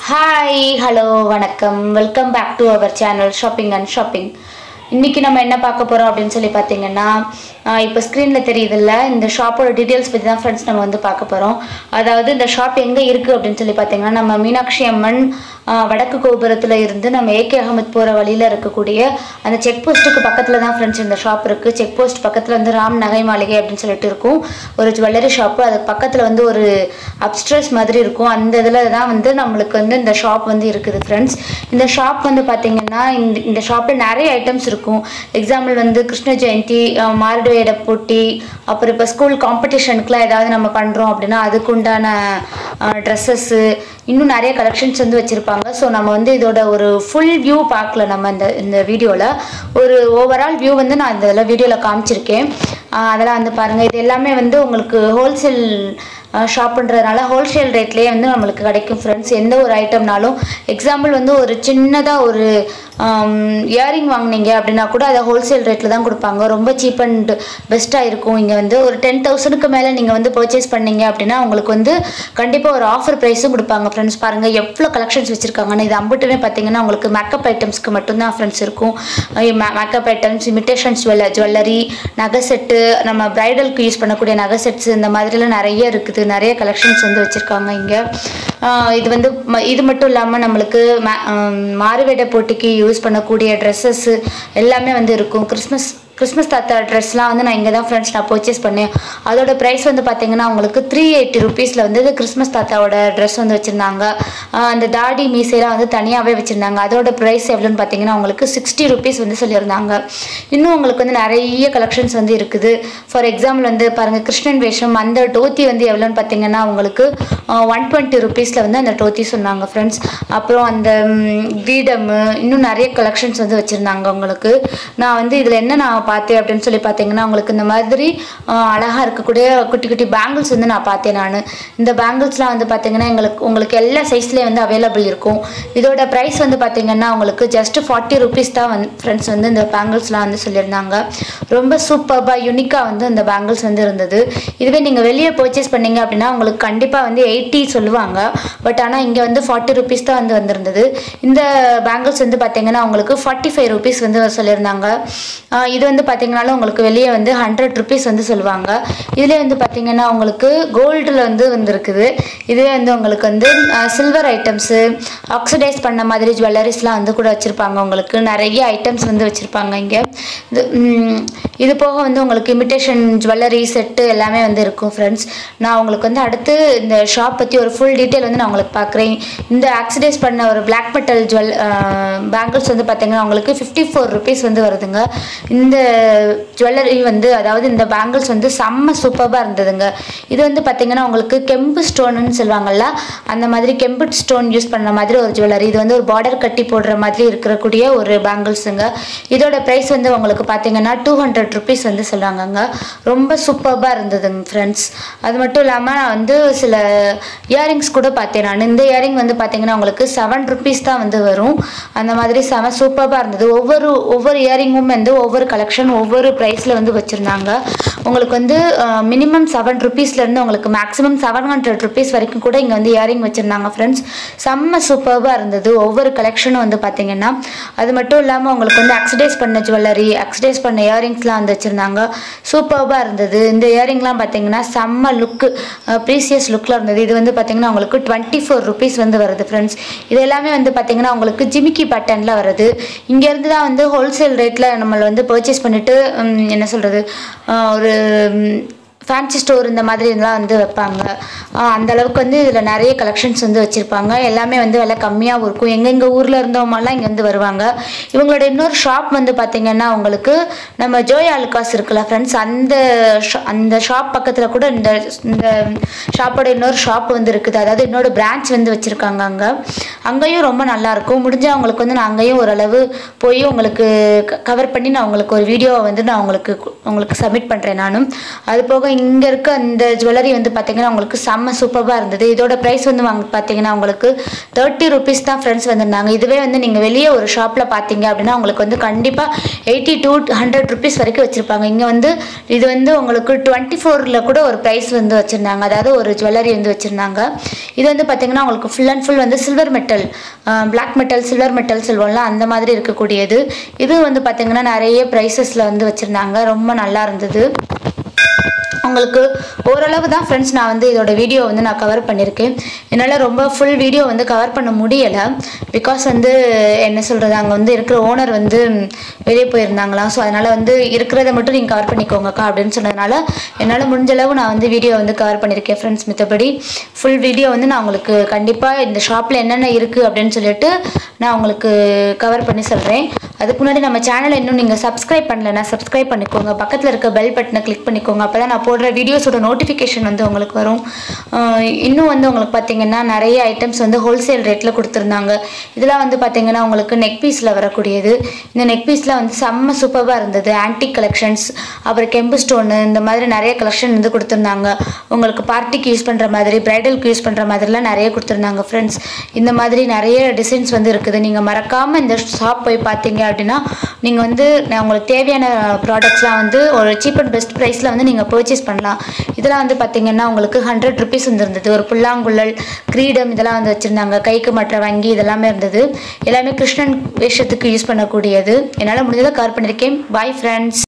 hi hello வணக்கம் welcome back to our channel shopping and shopping இன்னைக்கு நம்ம என்ன பார்க்க போகிறோம் அப்படின்னு சொல்லி பார்த்தீங்கன்னா ஆஹ் இப்போ ஸ்க்ரீனில் தெரியுதுல்ல இந்த ஷாப்போட டீட்டெயில்ஸ் பற்றி தான் ஃப்ரெண்ட்ஸ் நம்ம வந்து பார்க்க போகிறோம் அதாவது இந்த ஷாப் எங்கே இருக்குது அப்படின்னு சொல்லி பார்த்தீங்கன்னா நம்ம மீனாட்சி அம்மன் ஆஹ் வடக்கு கோபுரத்தில் இருந்து நம்ம ஏகே அகமத் போகிற வழியில் இருக்கக்கூடிய அந்த செக் போஸ்ட்டுக்கு பக்கத்தில் தான் ஃப்ரெண்ட்ஸ் இந்த ஷாப் இருக்குது செக் போஸ்ட் பக்கத்தில் வந்து ராம் நகை மாளிகை அப்படின்னு சொல்லிட்டு இருக்கும் ஒரு ஜுவல்லரி ஷாப்பு அதுக்கு பக்கத்தில் வந்து ஒரு அப்ஸ்ட்ரஸ் மாதிரி இருக்கும் அந்த இதில் தான் வந்து நம்மளுக்கு வந்து இந்த ஷாப் வந்து இருக்குது ஃப்ரெண்ட்ஸ் இந்த ஷாப் வந்து பார்த்தீங்கன்னா இந்த இந்த ஷாப்பில் நிறைய ஐட்டம்ஸ் இருக்கும் எக்ஸாம்பிள் வந்து கிருஷ்ண ஜெயந்தி அஹ் மாருடு வேட போட்டி அப்புறம் இப்போ ஸ்கூல் காம்படிஷனுக்குலாம் ஏதாவது நம்ம பண்ணுறோம் அப்படின்னா அதுக்கு உண்டான ட்ரெஸ்ஸஸ்ஸு இன்னும் நிறைய கலெக்ஷன்ஸ் வந்து வச்சுருப்பாங்க ஸோ நம்ம வந்து இதோட ஒரு ஃபுல் வியூ பார்க்கல நம்ம இந்த இந்த வீடியோவில் ஒரு ஓவரால் வியூ வந்து நான் இந்த வீடியோவில் காமிச்சிருக்கேன் ஆஹ் அதெல்லாம் வந்து பாருங்கள் இது எல்லாமே வந்து உங்களுக்கு ஹோல்சேல் ஷாப்புன்றதுனால ஹோல்சேல் ரேட்லேயே வந்து நம்மளுக்கு கிடைக்கும் ஃப்ரெண்ட்ஸ் எந்த ஒரு ஐட்டம்னாலும் எக்ஸாம்பிள் வந்து ஒரு சின்னதாக ஒரு இயரிங் வாங்குனீங்க அப்படின்னா கூட அதை ஹோல்சேல் ரேட்டில் தான் கொடுப்பாங்க ரொம்ப சீப் அண்ட் பெஸ்ட்டாக இருக்கும் இங்கே வந்து ஒரு டென் தௌசண்ட்க்கு மேலே நீங்கள் வந்து பர்ச்சேஸ் பண்ணீங்க அப்படின்னா உங்களுக்கு வந்து கண்டிப்பாக ஒரு ஆஃபர் ப்ரைஸும் கொடுப்பாங்க ஃப்ரெண்ட்ஸ் பாருங்கள் எவ்வளோ கலெக்ஷன்ஸ் வச்சுருக்காங்கன்னு இது அம்புட்டுமே பார்த்தீங்கன்னா உங்களுக்கு மேக்கப் ஐட்டம்ஸ்க்கு மட்டும்தான் ஃப்ரெண்ட்ஸ் இருக்கும் மேக்கப் ஐட்டம்ஸ் இமிட்டேஷன் ஜுவல்ல ஜுவல்லரி நகை செட்டு நம்ம பிரைடலுக்கு யூஸ் பண்ணக்கூடிய நகை செட்ஸ் இந்த மாதிரிலாம் நிறைய இருக்குது நிறைய கலெக்ஷன்ஸ் வந்து வச்சுருக்காங்க இங்கே இது வந்து ம- இது மட்டும் இல்லாமல் நம்மளுக்கு மா- ஆம், மாறுவேட போட்டிக்கு யூஸ் பண்ணக்கூடிய ட்ரெஸ்ஸஸ் எல்லாமே வந்து இருக்கும் கிறிஸ்மஸ் கிறிஸ்மஸ் தாத்தா ட்ரெஸ்லாம் வந்து நான் இங்கே தான் ஃப்ரெண்ட்ஸ் நான் பர்ச்சேஸ் பண்ணேன் அதோட ப்ரைஸ் வந்து பார்த்தீங்கன்னா உங்களுக்கு த்ரீ எயிட்டி ருபீஸில் வந்து இது கிறிஸ்மஸ் தாத்தாவோட ட்ரெஸ் வந்து வச்சுருந்தாங்க அந்த தாடி மீசையெல்லாம் வந்து தனியாகவே வச்சுருந்தாங்க அதோட ப்ரைஸ் எவ்வளோன்னு பார்த்தீங்கன்னா உங்களுக்கு சிக்ஸ்டி ருபீஸ் வந்து சொல்லியிருந்தாங்க இன்னும் உங்களுக்கு வந்து நிறைய கலெக்ஷன்ஸ் வந்து இருக்குது ஃபார் எக்ஸாம்பிள் வந்து பாருங்கள் கிருஷ்ணன் வேஷம் அந்த டோத்தி வந்து எவ்வளோன்னு பார்த்தீங்கன்னா உங்களுக்கு ஒன் டுவெண்ட்டி ருபீஸில் வந்து அந்த டோத்தி சொன்னாங்க ஃப்ரெண்ட்ஸ் அப்புறம் அந்த வீடமு இன்னும் நிறைய கலெக்ஷன்ஸ் வந்து வச்சுருந்தாங்க உங்களுக்கு நான் வந்து இதில் என்ன நான் பார்த்தேன் அப்படின்னு சொல்லி பார்த்தீங்கன்னா உங்களுக்கு இந்த மாதிரி ஆஹ், அழகா இருக்கக்கூடிய குட்டி குட்டி பேங்கிள்ஸ் வந்து நான் பார்த்தேன் நான் இந்த பேங்கிள்ஸ்லாம் வந்து பார்த்தீங்கன்னா எங்களுக்கு உங்களுக்கு எல்லா சைஸ்லேயும் வந்து அவைலபிள் இருக்கும் இதோட ப்ரைஸ் வந்து பார்த்தீங்கன்னா உங்களுக்கு ஜஸ்ட் ஃபார்ட்டி ருபீஸ் தான் வந்து ஃப்ரெண்ட்ஸ் வந்து இந்த பேங்கிள்ஸ்லாம் வந்து சொல்லியிருந்தாங்க ரொம்ப சூப்பர்பாக யூனிக்காக வந்து இந்த பேங்கிள்ஸ் வந்து இருந்தது இதுவே நீங்கள் வெளியே பர்ச்சேஸ் பண்ணீங்க அப்படின்னா உங்களுக்கு கண்டிப்பாக வந்து எயிட்டி சொல்லுவாங்க பட் ஆனால் இங்கே வந்து ஃபார்ட்டி ருபீஸ் தான் வந்து வந்திருந்தது இந்த பேங்கிள்ஸ் வந்து பார்த்தீங்கன்னா உங்களுக்கு ஃபார்ட்டி ஃபைவ் ருபீஸ் வந்து சொல்லியிருந்தாங்க ஆஹ் இது வந்து பார்த்தீங்கன்னாலும் உங்களுக்கு வெளியே வந்து ஹண்ட்ரட் ருபீஸ் வந்து சொல்லுவாங்க இதுலேயே வந்து பார்த்தீங்கன்னா உங்களுக்கு கோல்டில் வந்து வந்திருக்குது இதுவே வந்து உங்களுக்கு வந்து சில்வர் ஐட்டம்ஸு ஆக்சிடைஸ் பண்ண மாதிரி ஜுவல்லரிஸ்லாம் வந்து கூட வச்சுருப்பாங்க உங்களுக்கு நிறைய ஐட்டம்ஸ் வந்து வச்சுருப்பாங்க இங்கே இது ம், இது போக வந்து உங்களுக்கு இமிட்டேஷன் ஜுவல்லரி செட்டு எல்லாமே வந்து இருக்கும் ஃப்ரெண்ட்ஸ் நான் உங்களுக்கு வந்து அடுத்து இந்த ஷாப் பற்றி ஒரு ஃபுல் டீட்டெயில் வந்து நான் உங்களுக்கு பார்க்குறேன் இந்த ஆக்சிடைஸ் பண்ண ஒரு பிளாக் மெட்டல் ஜுவல் பேங்கிள்ஸ் வந்து பார்த்தீங்கன்னா உங்களுக்கு ஃபிஃப்டி ஃபோர் ருபீஸ் வந்து வருதுங்க இந்த ஜுவல்லரி வந்து அதாவது இந்த பேங்கிள்ஸ் வந்து செம்ம சூப்பராக இருந்ததுங்க இது வந்து பார்த்தீங்கன்னா உங்களுக்கு கெம்பு ஸ்டோனுன்னு சொல்லுவாங்கல்ல அந்த மாதிரி கெம்பு ஸ்டோன் யூஸ் பண்ண மாதிரி ஒரு ஜுவல்லரி இது வந்து ஒரு பார்டர் கட்டி போடுற மாதிரி இருக்கக்கூடிய ஒரு பேங்கிள்ஸுங்க இதோட ப்ரைஸ் வந்து உங்களுக்கு பார்த்தீங்கன்னா டூ ஹண்ட்ரட் ருபீஸ் வந்து சொல்கிறாங்கங்க ரொம்ப சூப்பராக இருந்ததுங்க ஃப்ரெண்ட்ஸ் அது மட்டும் இல்லாமல் நான் வந்து சில இயரிங்ஸ் கூட பார்த்தேன் நான் இந்த இயரிங் வந்து பார்த்தீங்கன்னா உங்களுக்கு செவன் ருபீஸ் தான் வந்து வரும் அந்த மாதிரி செம சூப்பராக இருந்தது ஒவ்வொரு ஒவ்வொரு இயரிங்கும் வந்து ஒவ்வொரு கலெக்ஷன் ஒவ்வொரு ப்ரைஸில் வந்து வச்சுருந்தாங்க உங்களுக்கு வந்து மினிமம் செவன் ருபீஸ்லேருந்து உங்களுக்கு மேக்ஸிமம் செவன் ஹண்ட்ரட் ருபீஸ் வரைக்கும் கூட இங்கே வந்து இயரிங் வச்சுருந்தாங்க ஃப்ரெண்ட்ஸ் செம்ம சூப்பராக இருந்தது ஒவ்வொரு கலெக்ஷனும் வந்து பார்த்தீங்கன்னா அது மட்டும் இல்லாமல் உங்களுக்கு வந்து ஆக்சிடைஸ் பண்ண ஜுவல்லரி ஆக்சிடைஸ் பண்ண இயரிங்ஸ்லாம் வந்து வச்சுருந்தாங்க சூப்பராக இருந்தது இந்த இயரிங்லாம் பார்த்தீங்கன்னா செம்ம லுக்கு ப்ரீசியஸ் லுக்கில் இருந்தது இது வந்து பார்த்தீங்கன்னா உங்களுக்கு டுவெண்ட்டி ஃபோர் ருபீஸ் வந்து வருது ஃப்ரெண்ட்ஸ் இது எல்லாமே வந்து பார்த்தீங்கன்னா உங்களுக்கு ஜிமிக்கி பேட்டர்னில் வருது இங்கேருந்து தான் வந்து ஹோல்சேல் ரேட்டில் நம்மளை வந்து பர்ச்சேஸ் பண்ணிவிட்டு என்ன சொல்கிறது ஒரு ஃபேன்சி ஸ்டோர் இந்த மாதிரி இதெல்லாம் வந்து வைப்பாங்க ஆஹ் அந்த அளவுக்கு வந்து இதில் நிறைய கலெக்ஷன்ஸ் வந்து வச்சுருப்பாங்க எல்லாமே வந்து விலை கம்மியாகவும் இருக்கும் எங்கெங்கே ஊரில் இருந்தவங்கலாம் இங்கே வந்து வருவாங்க இவங்களோட இன்னொரு ஷாப் வந்து பார்த்திங்கன்னா உங்களுக்கு நம்ம ஜோய் ஆலுக்காஸ் இருக்குல்ல ஃப்ரெண்ட்ஸ் அந்த ஷா- அந்த ஷாப் பக்கத்தில் கூட இந்த இந்த ஷாப்போட இன்னொரு ஷாப் வந்து இருக்குது அதாவது இன்னொரு பிரான்ச் வந்து வச்சுருக்காங்க அங்கே அங்கேயும் ரொம்ப நல்லா இருக்கும் முடிஞ்சால் உங்களுக்கு வந்து நான் அங்கேயும் ஓரளவு போய் உங்களுக்கு கவர் பண்ணி நான் உங்களுக்கு ஒரு வீடியோவை வந்து நான் உங்களுக்கு கு- உங்களுக்கு சப்மிட் பண்ணுறேன் நானும் அது போக இங்கே இருக்க அந்த ஜுவல்லரி வந்து பார்த்தீங்கன்னா உங்களுக்கு செம்ம சூப்பராக இருந்தது இதோட ப்ரைஸ் வந்து வாங்க பார்த்தீங்கன்னா உங்களுக்கு தேர்ட்டி ருபீஸ் தான் ஃப்ரெண்ட்ஸ் வந்திருந்தாங்க இதுவே வந்து நீங்கள் வெளியே ஒரு ஷாப்பில் பார்த்தீங்க அப்படின்னா உங்களுக்கு வந்து கண்டிப்பாக எயிட்டி டூ ஹண்ட்ரட் ருபீஸ் வரைக்கும் வச்சுருப்பாங்க இங்கே வந்து இது வந்து உங்களுக்கு டுவெண்ட்டி ஃபோரில் கூட ஒரு ப்ரைஸ் வந்து வச்சுருந்தாங்க அதாவது ஒரு ஜுவல்லரி வந்து வச்சுருந்தாங்க இது வந்து பார்த்தீங்கன்னா உங்களுக்கு ஃபுல் அண்ட் ஃபுல் வந்து silver metal metal black metal silver metal சொல்லுவோம்ல அந்த மாதிரி இருக்கக்கூடியது இது வந்து பார்த்திங்கன்னா நிறைய ப்ரைஸஸில் வந்து வச்சுருந்தாங்க ரொம்ப நல்லா இருந்தது உங்களுக்கு ஓரளவு தான் ஃப்ரெண்ட்ஸ் நான் வந்து இதோட வீடியோ வந்து நான் கவர் பண்ணியிருக்கேன் என்னால் ரொம்ப ஃபுல் வீடியோ வந்து கவர் பண்ண முடியலை பிகாஸ் வந்து என்ன சொல்கிறது அங்கே வந்து இருக்கிற ஓனர் வந்து வெளியே போயிருந்தாங்களாம் ஸோ அதனால் வந்து இருக்கிறத மட்டும் நீங்கள் கவர் பண்ணிக்கோங்கக்கா அப்படின்னு சொன்னதுனால என்னால் முடிஞ்ச அளவு நான் வந்து வீடியோ வந்து கவர் பண்ணியிருக்கேன் ஃப்ரெண்ட்ஸ் மித்தபடி ஃபுல் வீடியோ வந்து நான் உங்களுக்கு கண்டிப்பாக இந்த ஷாப்பில் என்னென்ன இருக்குது அப்படின்னு சொல்லிட்டு நான் உங்களுக்கு கவர் பண்ணி சொல்கிறேன் அதுக்கு முன்னாடி நம்ம சேனலை இன்னும் நீங்கள் சப்ஸ்கிரைப் பண்ணலைன்னா சப்ஸ்கிரைப் பண்ணிக்கோங்க பக்கத்தில் இருக்க பெல் பட்டனை கிளிக் பண்ணிக்கோங்க அப்போ தான் நான் போடுற வீடியோஸோட நோட்டிஃபிகேஷன் வந்து உங்களுக்கு வரும் ஆஹ் இன்னும் வந்து உங்களுக்கு பார்த்தீங்கன்னா நிறைய ஐட்டம்ஸ் வந்து ஹோல்சேல் ரேட்டில் கொடுத்துருந்தாங்க இதெல்லாம் வந்து பார்த்தீங்கன்னா உங்களுக்கு நெக் பீஸில் வரக்கூடியது இந்த நெக் பீஸில் வந்து செம்ம சூப்பராக இருந்தது ஆன்டிக் கலெக்ஷன்ஸ் அப்புறம் கெம்பு ஸ்டோனு இந்த மாதிரி நிறைய கலெக்ஷன் வந்து கொடுத்துருந்தாங்க உங்களுக்கு பார்ட்டிக்கு யூஸ் பண்ணுற மாதிரி ப்ரைடலுக்கு யூஸ் பண்ணுற மாதிரிலாம் நிறைய கொடுத்துருந்தாங்க ஃப்ரெண்ட்ஸ் இந்த மாதிரி நிறைய டிசைன்ஸ் வந்து இருக்குது நீங்கள் மறக்காமல் இந்த ஷாப் போய் பார்த்தீங்க அப்படின்னா நீங்கள் வந்து நான் உங்களுக்கு தேவையான ப்ராடக்ட்ஸ்லாம் வந்து ஒரு சீப் அண்ட் பெஸ்ட் ப்ரைஸில் வந்து நீங்கள் பர்ச்சேஸ் பண்ணலாம் இதெல்லாம் வந்து பார்த்தீங்கன்னா உங்களுக்கு ஹண்ட்ரட் ருபீஸ் வந்துருந்தது ஒரு புல்லாங்குழல் கிரீடம் இதெல்லாம் வந்து வச்சுருந்தாங்க கைக்கு மற்ற வங்கி இதெல்லாமே இருந்தது எல்லாமே கிருஷ்ணன் வேஷத்துக்கு யூஸ் பண்ணக்கூடியது என்னால் முடிஞ்சதை கவர் பண்ணியிருக்கேன் பாய் ஃப்ரெண்ட்ஸ்